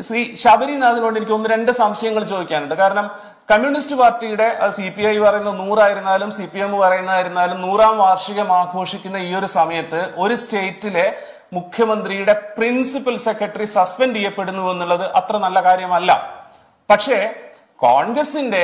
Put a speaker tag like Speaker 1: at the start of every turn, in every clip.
Speaker 1: ശ്രീ ശബരിനാഥിനോട് എനിക്ക് ഒന്ന് രണ്ട് സംശയങ്ങൾ ചോദിക്കാനുണ്ട് കാരണം കമ്മ്യൂണിസ്റ്റ് പാർട്ടിയുടെ സി പി ഐ പറയുന്ന നൂറായിരുന്നാലും സി പി എം പറയുന്നതായിരുന്നാലും നൂറാം വാർഷികം ആഘോഷിക്കുന്ന ഈ ഒരു സമയത്ത് ഒരു സ്റ്റേറ്റിലെ മുഖ്യമന്ത്രിയുടെ പ്രിൻസിപ്പൽ സെക്രട്ടറി സസ്പെൻഡ് ചെയ്യപ്പെടുന്നു എന്നുള്ളത് അത്ര നല്ല കാര്യമല്ല പക്ഷേ കോൺഗ്രസിന്റെ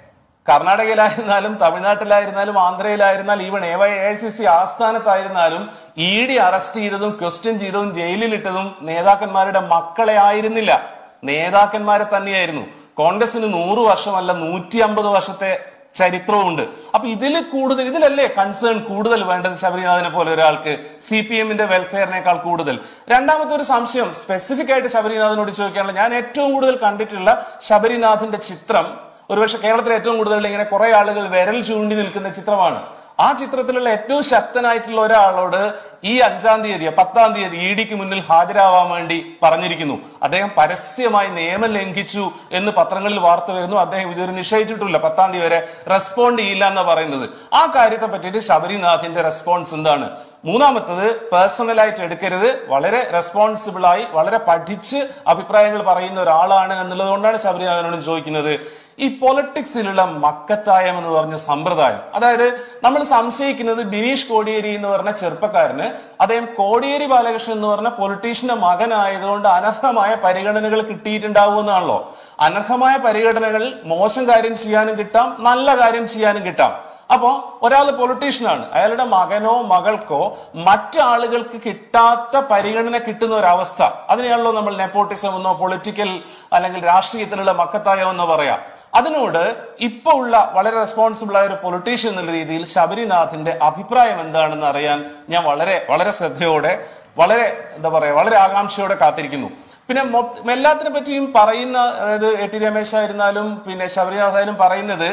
Speaker 1: കർണാടകയിലായിരുന്നാലും തമിഴ്നാട്ടിലായിരുന്നാലും ആന്ധ്രയിലായിരുന്നാലും even A Y A I C C ആസ്ഥാനത്തായിരുന്നാലും ഇ ഡി അറസ്റ്റ് ചെയ്തതും ക്വസ്റ്റ്യൻ ചെയ്തതും ജയിലിലിട്ടതും നേതാക്കന്മാരുടെ മക്കളെ ആയിരുന്നില്ല നേതാക്കന്മാരെ തന്നെയായിരുന്നു കോൺഗ്രസിന് നൂറ് വർഷമല്ല നൂറ്റി അമ്പത് വർഷത്തെ ചരിത്രവുമുണ്ട് അപ്പൊ ഇതിൽ കൂടുതൽ ഇതിലല്ലേ കൺസേൺ കൂടുതൽ വേണ്ടത് ശബരിനാഥിനെ പോലെ ഒരാൾക്ക് സി പി എമ്മിന്റെ വെൽഫെയറിനേക്കാൾ കൂടുതൽ രണ്ടാമത്തെ ഒരു സംശയം സ്പെസിഫിക് ആയിട്ട് ശബരിനാഥിനോട് ചോദിക്കാനുള്ള ഞാൻ ഏറ്റവും കൂടുതൽ കണ്ടിട്ടുള്ള ശബരിനാഥിന്റെ ചിത്രം ഒരുപക്ഷെ കേരളത്തിൽ ഏറ്റവും കൂടുതൽ ഇങ്ങനെ കുറെ ആളുകൾ വിരൽ ചൂണ്ടി നിൽക്കുന്ന ചിത്രമാണ് ആ ചിത്രത്തിലുള്ള ഏറ്റവും ശക്തനായിട്ടുള്ള ഒരാളോട് ഈ അഞ്ചാം തീയതി പത്താം തീയതി ഇ ഡിക്ക് മുന്നിൽ ഹാജരാവാൻ വേണ്ടി പറഞ്ഞിരിക്കുന്നു അദ്ദേഹം പരസ്യമായി നിയമം ലംഘിച്ചു എന്ന് പത്രങ്ങളിൽ വാർത്ത വരുന്നു അദ്ദേഹം ഇതുവരെ നിശ്ചയിച്ചിട്ടില്ല പത്താം തീയതി വരെ റെസ്പോണ്ട് ചെയ്യില്ല എന്ന് പറയുന്നത് ആ കാര്യത്തെ പറ്റിയിട്ട് ശബരിനാഥിന്റെ റെസ്പോൺസ് എന്താണ് മൂന്നാമത്തത് പേഴ്സണലായിട്ട് എടുക്കരുത് വളരെ റെസ്പോൺസിബിൾ ആയി വളരെ പഠിച്ച് അഭിപ്രായങ്ങൾ പറയുന്ന ഒരാളാണ് എന്നുള്ളത് കൊണ്ടാണ് ശബരിനാഥനോട് ചോദിക്കുന്നത് ഈ പൊളിറ്റിക്സിലുള്ള മക്കത്തായം എന്ന് പറഞ്ഞ സമ്പ്രദായം അതായത് നമ്മൾ സംശയിക്കുന്നത് ബിനീഷ് കോടിയേരി എന്ന് പറഞ്ഞ ചെറുപ്പക്കാരന് അദ്ദേഹം കോടിയേരി ബാലകൃഷ്ണൻ എന്ന് പറഞ്ഞ പൊളിറ്റീഷ്യന്റെ മകനായതുകൊണ്ട് അനർഹമായ പരിഗണനകൾ കിട്ടിയിട്ടുണ്ടാവുമെന്നാണല്ലോ അനർഹമായ പരിഗണനകൾ മോശം കാര്യം ചെയ്യാനും കിട്ടാം നല്ല കാര്യം ചെയ്യാനും കിട്ടാം അപ്പോ ഒരാൾ പൊളിറ്റീഷ്യനാണ് അയാളുടെ മകനോ മകൾക്കോ മറ്റാളുകൾക്ക് കിട്ടാത്ത പരിഗണന കിട്ടുന്ന ഒരു അവസ്ഥ അതിനെയാണല്ലോ നമ്മൾ നെപ്പോട്ടിസം എന്നോ പൊളിറ്റിക്കൽ അല്ലെങ്കിൽ രാഷ്ട്രീയത്തിലുള്ള മക്കത്തായോ എന്നോ പറയാം അതിനോട് ഇപ്പൊ ഉള്ള വളരെ റെസ്പോൺസിബിൾ ആയ ഒരു പൊളിറ്റീഷ്യൻ എന്നുള്ള രീതിയിൽ ശബരിനാഥിന്റെ അഭിപ്രായം എന്താണെന്ന് അറിയാൻ ഞാൻ വളരെ വളരെ ശ്രദ്ധയോടെ വളരെ എന്താ പറയാ വളരെ ആകാംക്ഷയോടെ കാത്തിരിക്കുന്നു പിന്നെ മൊ- എല്ലാത്തിനെ പറ്റിയും പറയുന്ന അതായത് എ ടി രമേശ് ആയിരുന്നാലും പിന്നെ ശബരിനാഥ് ആയാലും പറയുന്നത്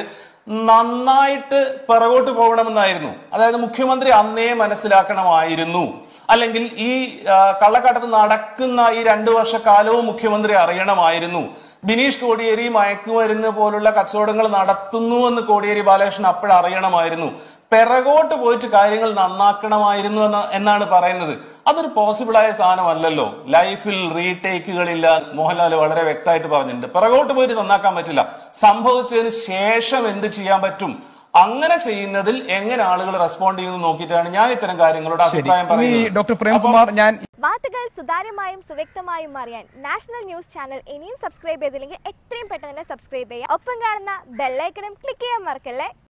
Speaker 1: നന്നായിട്ട് പിറകോട്ട് പോകണമെന്നായിരുന്നു അതായത് മുഖ്യമന്ത്രി അന്നേ മനസ്സിലാക്കണമായിരുന്നു അല്ലെങ്കിൽ ഈ ആ, കള്ളക്കടത്ത് നടക്കുന്ന ഈ രണ്ടു വർഷക്കാലവും മുഖ്യമന്ത്രി അറിയണമായിരുന്നു ബിനീഷ് കോടിയേരി മയക്കുമരുന്ന് പോലുള്ള കച്ചവടങ്ങൾ നടത്തുന്നു എന്ന് കോടിയേരി ബാലകൃഷ്ണൻ അപ്പോഴറിയണമായിരുന്നു പിറകോട്ട് പോയിട്ട് കാര്യങ്ങൾ നന്നാക്കണമായിരുന്നു എന്ന് എന്നാണ് പറയുന്നത് അതൊരു പോസിബിൾ ആയ സാധനമല്ലല്ലോ ലൈഫിൽ റീടേക്കുകളില്ല മോഹൻലാൽ വളരെ വ്യക്തമായിട്ട് പറഞ്ഞിട്ടുണ്ട് പിറകോട്ട് പോയിട്ട് നന്നാക്കാൻ പറ്റില്ല സംഭവിച്ചതിന് ശേഷം എന്ത് ചെയ്യാൻ പറ്റും അങ്ങനെ ചെയ്യുന്നതിൽ എങ്ങനെ ആളുകൾ റെസ്പോണ്ട് ചെയ്യുന്നു നോക്കിയിട്ടാണ് ഞാൻ ഇത്തരം കാര്യങ്ങളോട്
Speaker 2: ശരി
Speaker 1: അഭിപ്രായം
Speaker 2: ഇനി
Speaker 1: പറയുന്നത്
Speaker 2: ഡോക്ടർ പ്രേംകുമാർ ഞാൻ
Speaker 3: വാർത്തകൾ സുതാര്യമായും സുവ്യക്തമായും അറിയാൻ നാഷണൽ ന്യൂസ് ചാനൽ ഇനിയും സബ്സ്ക്രൈബ് ചെയ്തില്ലെങ്കിൽ എത്രയും പെട്ടെന്ന് തന്നെ സബ്സ്ക്രൈബ് ചെയ്യുക ഒപ്പം കാണുന്ന ബെല്ലൈക്കണും ക്ലിക്ക് ചെയ്യാൻ മറക്കല്ലേ